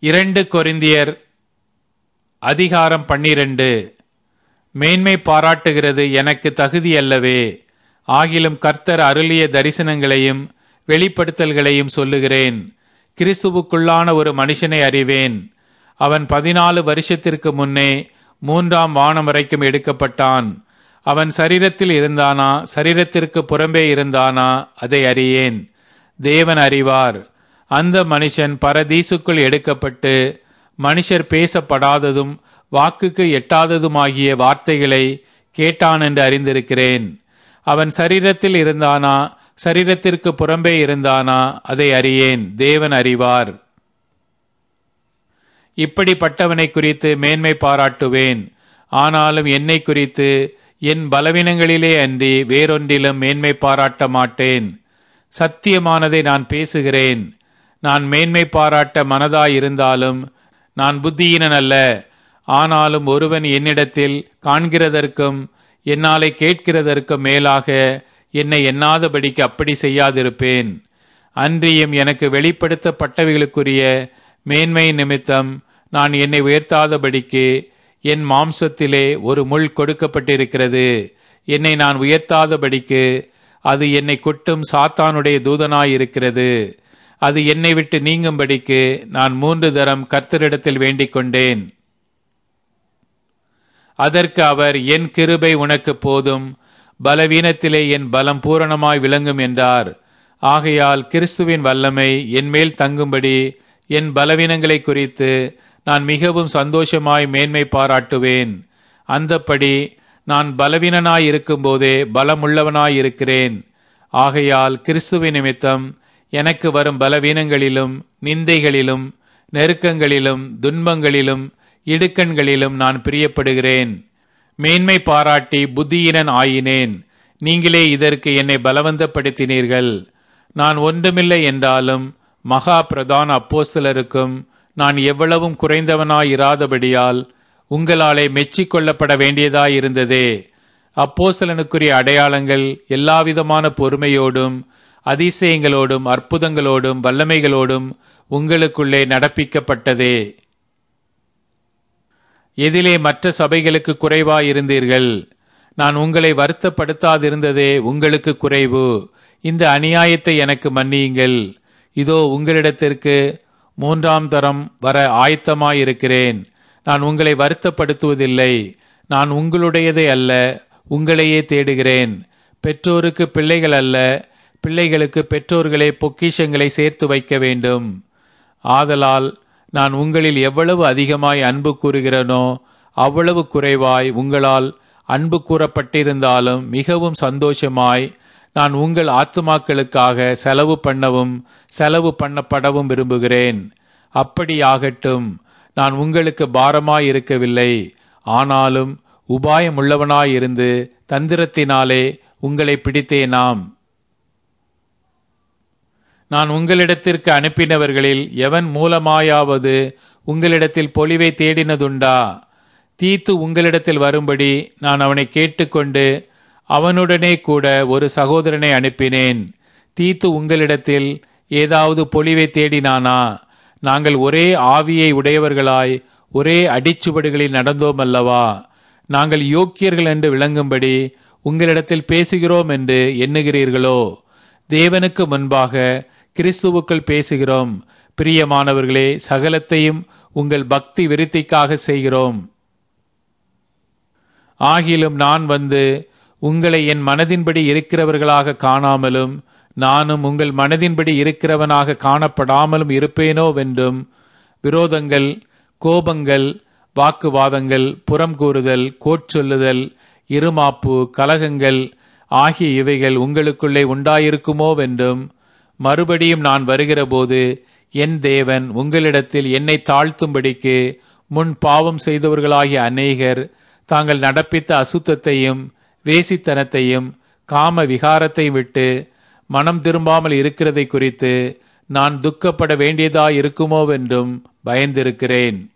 இரண்டு கொரிந்தியர் அதிகாரம் பன்னிரண்டு மேன்மை பாராட்டுகிறது எனக்கு தகுதியல்லவே ஆகிலும் கர்த்தர் அருளிய தரிசனங்களையும் வெளிப்படுத்தல்களையும் சொல்லுகிறேன் கிறிஸ்துவுக்குள்ளான ஒரு மனுஷனை அறிவேன் அவன் பதினாலு வருஷத்திற்கு முன்னே மூன்றாம் வானம் வரைக்கும் எடுக்கப்பட்டான் அவன் சரீரத்தில் இருந்தானா சரீரத்திற்கு புறம்பே இருந்தானா அதை அறியேன் தேவன் அறிவார் அந்த மனுஷன் பரதீசுக்குள் எடுக்கப்பட்டு மனுஷர் பேசப்படாததும் வாக்குக்கு எட்டாததுமாகிய வார்த்தைகளை கேட்டான் என்று அறிந்திருக்கிறேன் அவன் சரீரத்தில் இருந்தானா சரீரத்திற்கு புறம்பே இருந்தானா அதை அறியேன் தேவன் அறிவார் இப்படிப்பட்டவனை குறித்து மேன்மை பாராட்டுவேன் ஆனாலும் என்னை குறித்து என் பலவீனங்களிலே அன்றி வேறொன்றிலும் மேன்மை பாராட்ட மாட்டேன் சத்தியமானதை நான் பேசுகிறேன் நான் மேன்மை பாராட்ட மனதாயிருந்தாலும் நான் புத்தியினன் அல்ல ஆனாலும் ஒருவன் என்னிடத்தில் காண்கிறதற்கும் என்னாலே கேட்கிறதற்கும் மேலாக என்னை எண்ணாதபடிக்கு அப்படி செய்யாதிருப்பேன் அன்றியும் எனக்கு வெளிப்படுத்தப்பட்டவைகளுக்குரிய மேன்மை நிமித்தம் நான் என்னை உயர்த்தாதபடிக்கு என் மாம்சத்திலே ஒரு முள் கொடுக்கப்பட்டிருக்கிறது என்னை நான் உயர்த்தாதபடிக்கு அது என்னை கொட்டும் சாத்தானுடைய தூதனாயிருக்கிறது அது என்னை விட்டு நீங்கும்படிக்கு நான் மூன்று தரம் கர்த்தரிடத்தில் வேண்டிக் கொண்டேன் அதற்கு அவர் என் கிருபை உனக்கு போதும் பலவீனத்திலே என் பலம் பூரணமாய் விளங்கும் என்றார் ஆகையால் கிறிஸ்துவின் வல்லமை என் மேல் தங்கும்படி என் பலவீனங்களை குறித்து நான் மிகவும் சந்தோஷமாய் மேன்மை பாராட்டுவேன் அந்தப்படி நான் பலவீனனாய் இருக்கும்போதே பலமுள்ளவனாய் இருக்கிறேன் ஆகையால் கிறிஸ்துவின் நிமித்தம் எனக்கு வரும் பலவீனங்களிலும் நிந்தைகளிலும் நெருக்கங்களிலும் துன்பங்களிலும் இடுக்கண்களிலும் நான் பிரியப்படுகிறேன் மேன்மை பாராட்டி புத்தியினன் ஆயினேன் நீங்களே இதற்கு என்னை பலவந்தப்படுத்தினீர்கள் நான் ஒன்றுமில்லை என்றாலும் மகா பிரதான அப்போஸ்தலருக்கும் நான் எவ்வளவும் குறைந்தவனாயிராதபடியால் உங்களாலே மெச்சிக்கொள்ளப்பட வேண்டியதாயிருந்ததே அப்போஸ்தலனுக்குரிய அடையாளங்கள் எல்லாவிதமான பொறுமையோடும் அதிசயங்களோடும் அற்புதங்களோடும் வல்லமைகளோடும் உங்களுக்குள்ளே நடப்பிக்கப்பட்டதே எதிலே மற்ற சபைகளுக்கு குறைவாயிருந்தீர்கள் நான் உங்களை வருத்தப்படுத்தாதிருந்ததே உங்களுக்கு குறைவு இந்த அநியாயத்தை எனக்கு மன்னியுங்கள் இதோ உங்களிடத்திற்கு மூன்றாம் தரம் வர ஆயத்தமாயிருக்கிறேன் நான் உங்களை வருத்தப்படுத்துவதில்லை நான் உங்களுடையதே அல்ல உங்களையே தேடுகிறேன் பெற்றோருக்கு பிள்ளைகள் அல்ல பிள்ளைகளுக்கு பெற்றோர்களே பொக்கிஷங்களை சேர்த்து வைக்க வேண்டும் ஆதலால் நான் உங்களில் எவ்வளவு அதிகமாய் அன்பு கூறுகிறனோ அவ்வளவு குறைவாய் உங்களால் அன்பு கூறப்பட்டிருந்தாலும் மிகவும் சந்தோஷமாய் நான் உங்கள் ஆத்துமாக்களுக்காக செலவு பண்ணவும் செலவு பண்ணப்படவும் விரும்புகிறேன் அப்படியாகட்டும் நான் உங்களுக்கு பாரமாய் இருக்கவில்லை ஆனாலும் உபாயமுள்ளவனாயிருந்து தந்திரத்தினாலே உங்களை பிடித்தேனாம் நான் உங்களிடத்திற்கு அனுப்பினவர்களில் எவன் மூலமாயாவது உங்களிடத்தில் பொலிவை தேடினதுண்டா தீத்து உங்களிடத்தில் வரும்படி நான் அவனை கேட்டுக்கொண்டு அவனுடனே கூட ஒரு சகோதரனை அனுப்பினேன் தீத்து உங்களிடத்தில் ஏதாவது பொலிவை தேடினானா நாங்கள் ஒரே ஆவியை உடையவர்களாய் ஒரே அடிச்சுவடுகளில் நடந்தோம் அல்லவா நாங்கள் யோக்கியர்கள் என்று விளங்கும்படி உங்களிடத்தில் பேசுகிறோம் என்று எண்ணுகிறீர்களோ தேவனுக்கு முன்பாக கிறிஸ்துவுக்குள் பேசுகிறோம் பிரியமானவர்களே சகலத்தையும் உங்கள் பக்தி விருத்திக்காக செய்கிறோம் ஆகிலும் நான் வந்து உங்களை என் மனதின்படி இருக்கிறவர்களாக காணாமலும் நானும் உங்கள் மனதின்படி இருக்கிறவனாக காணப்படாமலும் இருப்பேனோவென்றும் விரோதங்கள் கோபங்கள் வாக்குவாதங்கள் புறம் கூறுதல் கோட்சொல்லுதல் இருமாப்பு கலகங்கள் ஆகிய இவைகள் உங்களுக்குள்ளே உண்டாயிருக்குமோவென்றும் மறுபடியும் நான் வருகிறபோது என் தேவன் உங்களிடத்தில் என்னை தாழ்த்தும்படிக்கு முன் பாவம் செய்தவர்களாகிய அநேகர் தாங்கள் நடப்பித்த அசுத்தத்தையும் வேசித்தனத்தையும் காம விகாரத்தை விட்டு மனம் திரும்பாமல் இருக்கிறதை குறித்து நான் துக்கப்பட வேண்டியதாயிருக்குமோவென்றும் பயந்திருக்கிறேன்